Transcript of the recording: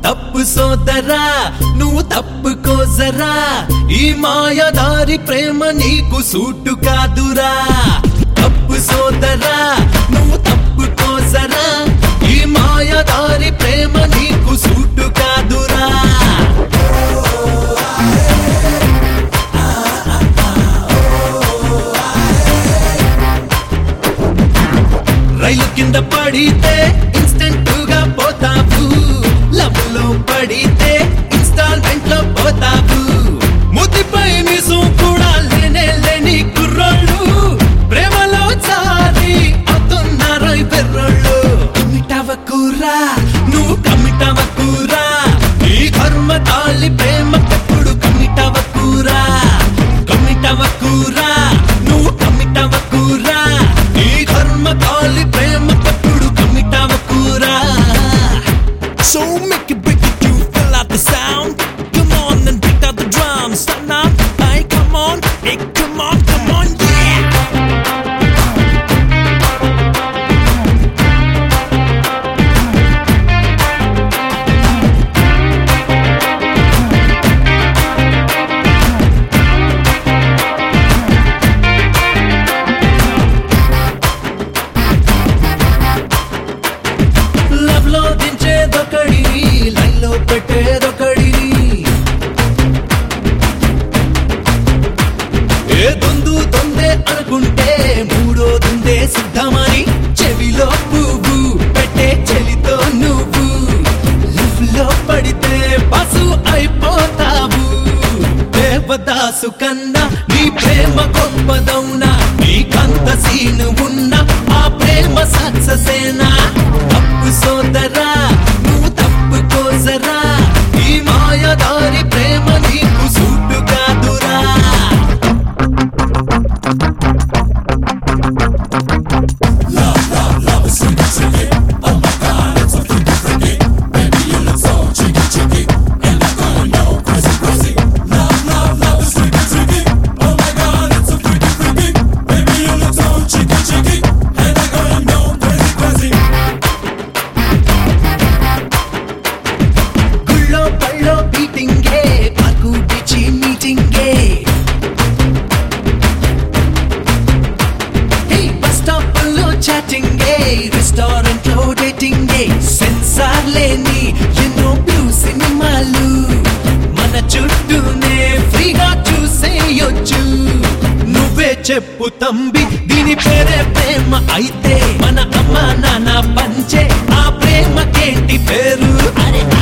తప్పు సోదరా నువ్వు తప్పుకోజరా ఈ మాయదారి ప్రేమ నీకు సూటు కాదురా తప్పు సోదరా నువ్వు తప్పుకోజరా ఈ మాయదారి ప్రేమ నీకు సూటు కాదురా రైలు కింద పడితే ఇన్స్టెంట్ గా పోతావు లవ్ లో పడితే ఇన్స్టాల్మెంట్ లో పోతావు ముద్దిపై మిసం కూడా లేనే లేని కుర్రోళ్ళు ప్రేమలో చాలి అవుతున్నారు ఈ పెర్రోళ్ళు కమిటవ కూరా నువ్వు కమిటవ కూరా ఈ కర్మ తాళి ప్రేమ ఎప్పుడు కమిటవ కూరా కమిటవ కూరా నువ్వు కమిటవ కూరా ఈ కర్మ తాళి ప్రేమ ఎప్పుడు కమిటవ కూరా So make it break it, you fill out the sound. Come on and pick out the drums. Stand up, hey, come on, hey, come on, come on, yeah. Love లో దించేదొకడిని లైన్ లో పెట్టేదొకడిని ఏ దొందు దొందే అనుకుంటే మూడో దొందే సిద్ధమని చెవిలో పువ్వు పెట్టే చెలితో నువ్వు లవ్ లో పడితే పసు అయిపోతావు దేవదాసు కన్నా నీ ప్రేమ గొప్పదౌనా నీకంత సీను ఉన్నా ఆ ప్రేమ సక్ససేనా తప్పు సోదరా నువ్వు తప్పు కోసరా ఈ మాయదారి ప్రేమ నీకు సూటు కాదురా గుళ్ళో పళ్ళో బీటింగే పార్కు పిచ్చి మీటింగే హే, బస్ స్టాప్ లో చాటింగే రెస్టారెంట్ లో డేటింగే సెన్సార్ లేని ఎన్నో బ్లూ సినిమాలు మన చుట్టూనే ఫ్రీగా చూసేయొచ్చు నువ్వే చెప్పు తంబి దీని పేరే ప్రేమ అయితే మన అమ్మ నాన్న పంచే ఆ ప్రేమకేంటి పేరు అరే